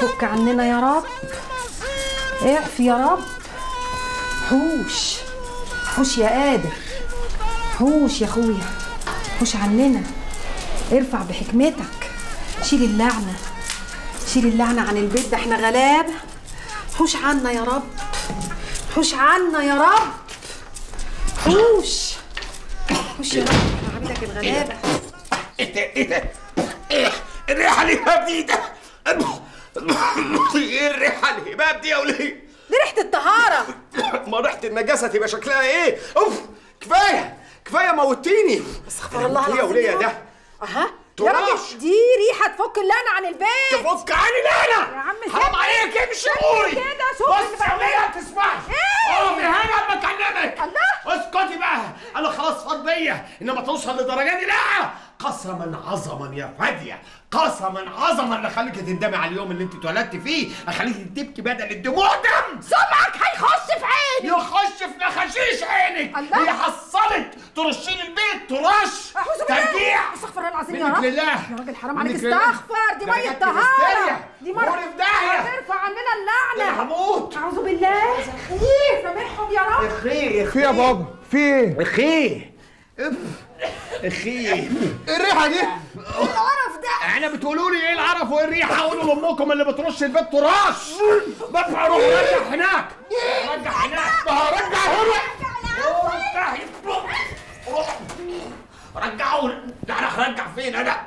فك عننا يا رب اعف يا رب حوش حوش يا قادر حوش يا اخويا حوش عننا ارفع بحكمتك شيل اللعنة شيل اللعنة عن البيت ده احنا غلابة حوش عنا يا رب حوش عنا يا رب حوش حوش يا رب احنا عبيدك الغلابة ايه ده ايه ده ايه الريحه الهباب دي ده ايه الريحه الهباب دي يا وليه دي ريحة الطهارة ما ريحه النجاسه تبقى شكلها ايه اوف كفايه كفايه موتيني استغفر الله ايه يا العظيم وليه يا ده رب. اها يا تراش. راجل دي ريحة تفك اللعنة عن البيت تفك عني لانا يا عم حرام سيبني. عليك امشي سيبني قوري كده، شوف بص اللي يا وليه ما تسمعش إيه؟ اقفي هنا اما اكلمك الله. اسكتي بقى انا خلاص فاض بيا انما توصل للدرجه دي لا قسما عظما يا فاديه قسما عظما اللي خليك تندمي على اليوم اللي انت اتولدت فيه اخليك تبكي بدل الدموع دم سمعك هيخش في عيني يخش في نخاشيش عينك الله. هي حصلت ترشين البيت ترش اعوذ بالله ترجيع استغفر الله العظيم يا منك رب لله يا راجل حرام عليك منك لله. استغفر دي ده ميه جت طهاره الهستيريا. دي غوري في داهية. هترفع عننا انا اللعنه هموت اعوذ بالله اخيه سامحهم يا رب اخي في يا بابا في ايه؟ اخي اخي ايه الريحه دي؟ القرف ده احنا بتقولوا لي ايه العرف وايه الريحه قولوا لامكم اللي بترش البيت تراش بدفع روح رجع هناك رجع هناك ما هرجع هنا روح روح رجعوا لا انا هرجع فين انا